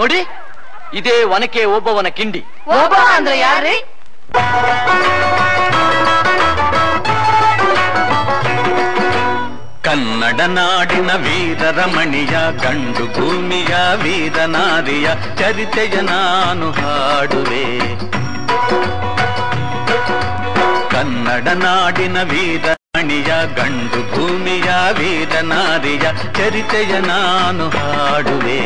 ನೋಡಿ ಇದೇ ಒನಕೆ ಒಬ್ಬವನ ಕಿಂಡಿ ಒಬ್ಬ ಅಂದ್ರೆ ಯಾರ್ರಿ ಕನ್ನಡ ನಾಡಿನ ವೀರರಮಣಿಯ ಗಂಡು ಭೂಮಿಯ ವೀರನಾರಿಯ ಚರಿತೆಯ ನಾನು ಹಾಡುವೆ ಕನ್ನಡ ನಾಡಿನ ವೀರಮಣಿಯ ಗಂಡು ಭೂಮಿಯ ವೀರನಾರಿಯ ಚರಿತೆಯ ನಾನು ಹಾಡುವೆ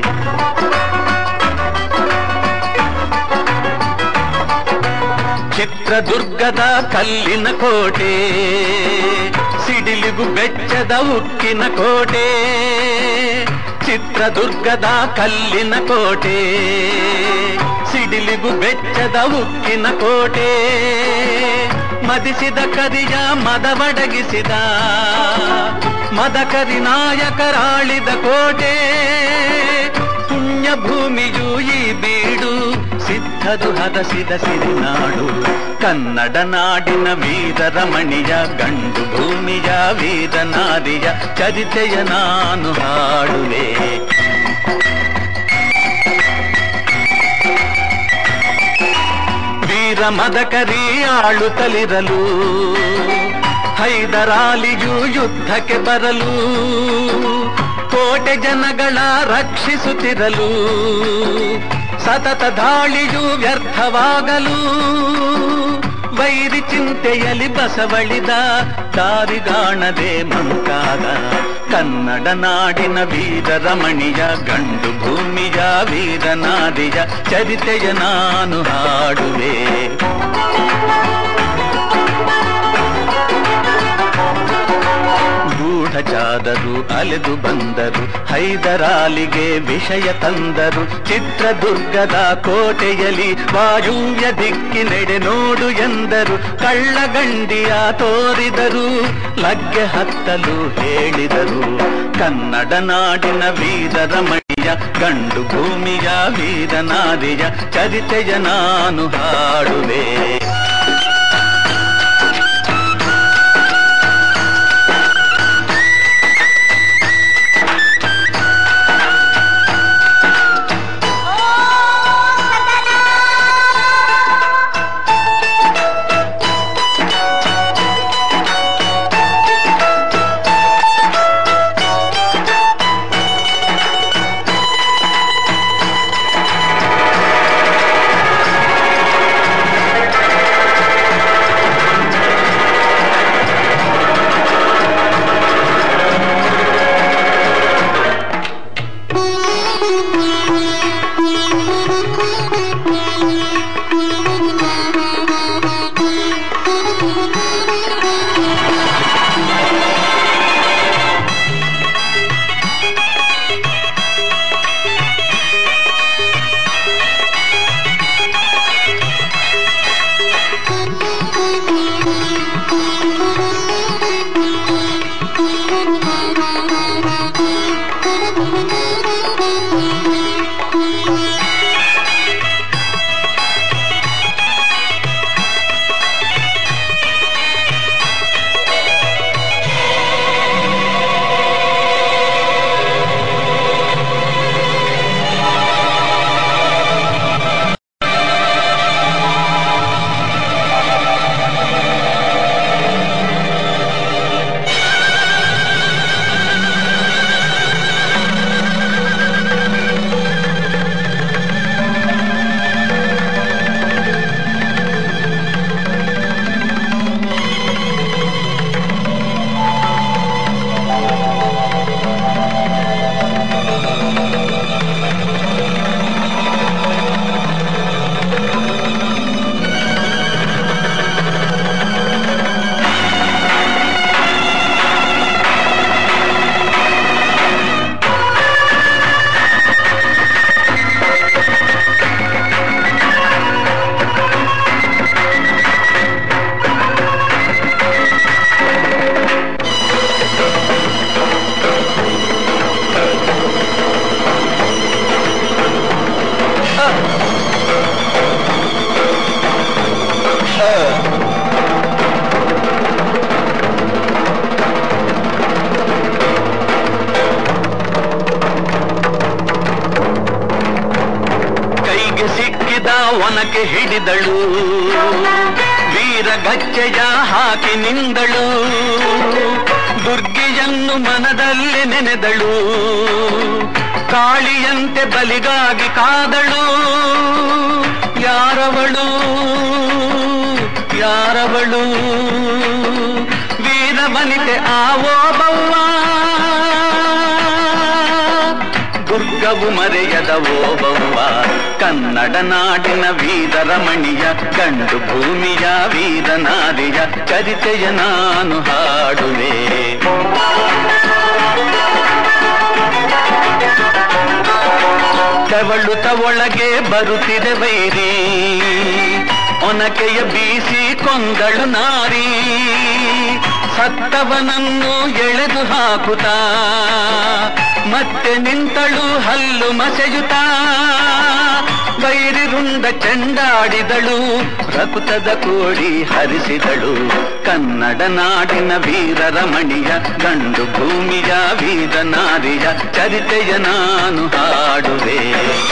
ಚಿತ್ರದುರ್ಗದ ಕಲ್ಲಿನ ಕೋಟೆ ಸಿಡಿಲಿಗು ಬೆಚ್ಚದ ಉಕ್ಕಿನ ಕೋಟೆ ಚಿತ್ರದುರ್ಗದ ಕಲ್ಲಿನ ಕೋಟೆ ಸಿಡಿಲಿಗು ಬೆಚ್ಚದ ಉಕ್ಕಿನ ಕೋಟೆ ಮದಿಸಿದ ಕರಿಯ ಮದವಡಗಿಸಿದ ಮದಕರಿ ನಾಯಕರಾಳಿದ ಕೋಟೆ ಪುಣ್ಯ ಭೂಮಿಯು ಈ ಬೀಡು ಸಿದ್ಧದು ಹದಸಿದ ಸಿರಿನಾಡು ಕನ್ನಡ ನಾಡಿನ ವೀರರಮಣಿಯ ಗಂಡು ಭೂಮಿಯ ವೀರನಾರಿಯ ಚರಿತೆಯ ನಾನು ಹಾಡುವೆ ವೀರ ಮದಕರಿ ಆಳುತ್ತಲಿರಲು ಹೈದರಾಲಿಯು ಯುದ್ಧಕ್ಕೆ ಬರಲು ಕೋಟೆ ಜನಗಳ ರಕ್ಷಿಸುತ್ತಿರಲು ಸತತ ದಾಳಿಯು ವ್ಯರ್ಥವಾಗಲು ವೈರಿ ಚಿಂತೆಯಲ್ಲಿ ಬಸವಳಿದ ದಾರಿಗಾಣದೆ ಮಂಕಾದ ಕನ್ನಡ ನಾಡಿನ ವೀರರಮಣಿಯ ಗಂಡು ಭೂಮಿಯ ವೀರನಾದಿಯ ಚರಿತೆಯ ನಾನು ಹಾಡುವೆ ಗೂಢಚಾದರು ಅಲೆದು ಬಂದರು ಹೈದರಾಲಿಗೆ ವಿಷಯ ತಂದರು ಚಿತ್ರದುರ್ಗದ ಕೋಟೆಯಲ್ಲಿ ವಾಯುವ್ಯ ದಿಕ್ಕಿನೆಡೆ ನೋಡು ಎಂದರು ಕಳ್ಳಗಂಡಿಯ ತೋರಿದರು ಲಗ್ಗೆ ಹತ್ತಲು ಹೇಳಿದರು ಕನ್ನಡ ನಾಡಿನ ವೀರರಮಣಿಯ ಗಂಡು ಭೂಮಿಯ ವೀರನಾರಿಯ ಚರಿತೆಯ ನಾನು ಹಾಡುವೆ ಒನಕೆ ಹಿಡಿದಳು ವೀರ ಗಚ್ಚೆಯ ಹಾಕಿ ನಿಂದಳು ದುರ್ಗಿಯನ್ನು ಮನದಲ್ಲಿ ನೆನೆದಳು ಕಾಳಿಯಂತೆ ಬಲಿಗಾಗಿ ಕಾದಳು ಯಾರವಳು ಯಾರವಳು ವೀರ ವನಿತೆ ಆವೋ ಬವ್ವ ದುರ್ಗವು ಮರೆಯದ ಓಬವ್ವ ಕನ್ನಡ ನಾಡಿನ ವೀರರಮಣಿಯ ಗಂಡು ಭೂಮಿಯ ವೀರನಾರಿಯ ಚರಿತೆಯ ನಾನು ಹಾಡುವೆ ತೆವಳುತ ಒಳಗೆ ಬರುತ್ತಿದೆ ವೈರಿ ಒನಕೆಯ ಬೀಸಿ ಕೊಂದಳು ನಾರಿ ಸತ್ತವನನ್ನು ಎಳೆದು ಹಾಕುತ್ತಾ ಮತ್ತೆ ನಿಂತಳು ಹಲ್ಲು ಮಸೆಯುತ್ತ ಬೈರಿ ರುಂಡ ಚೆಂಡಾಡಿದಳು ರಕುತದ ಕೋಡಿ ಹರಿಸಿದಳು ಕನ್ನಡ ನಾಡಿನ ವೀರರಮಣಿಯ ಗಂಡು ಭೂಮಿಯ ವೀರ ನಾರಿಯ ಚರಿತೆಯ ನಾನು ಹಾಡುವೆ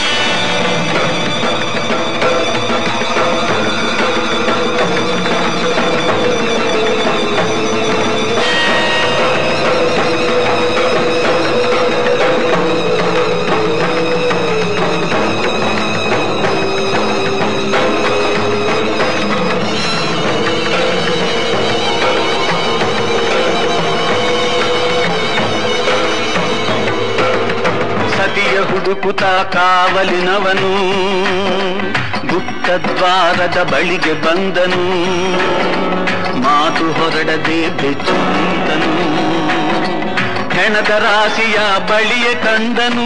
ಸತಿಯ ಹುಡುಕುತ ಕಾವಲಿನವನು ಗುಪ್ತದ್ವಾರದ ಬಳಿಗೆ ಬಂದನು ಮಾತು ಹೊರಡದೆ ಬೆಚ್ಚುಂತನು ಹೆಣದ ರಾಶಿಯ ಬಳಿಯ ಕಂಡನು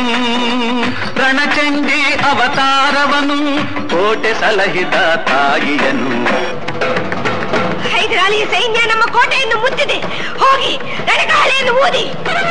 ರಣಚಂಡಿ ಅವತಾರವನು ಕೋಟೆ ಸಲಹಿದ ತಾಯಿಯನು ಹೈದರಾಲಿ ಸೈನ್ಯ ನಮ್ಮ ಕೋಟೆಯನ್ನು ಮುತ್ತಿದೆ ಹೋಗಿ ರಣಗಾಳೆಯನ್ನು ಊದಿ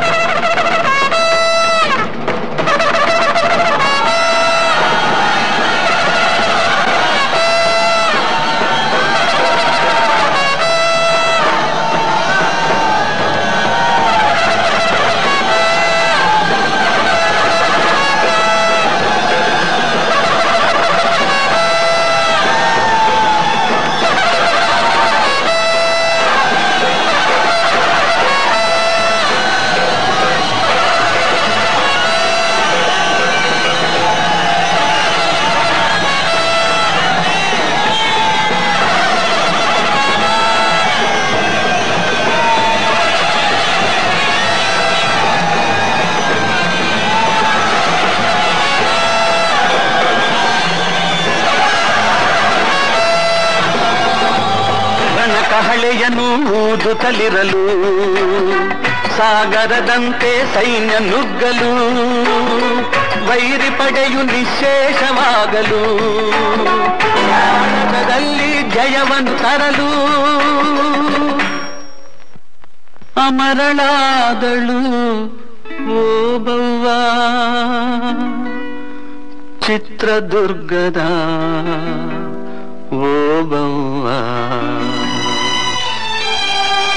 ಕಹಳೆಯನು ಊದುತ್ತಲಿರಲು ಸಾಗರದಂತೆ ಸೈನ್ಯ ನುಗ್ಗಲು ವೈರಿ ಪಡೆಯು ನಿಶೇಷವಾಗಲು ಭಾರತದಲ್ಲಿ ಜಯವನ್ನು ತರಲು ಅಮರಳಾದಳು ಓ ಬವ್ವ ಚಿತ್ರದುರ್ಗದ ಓ ಬವ್ವ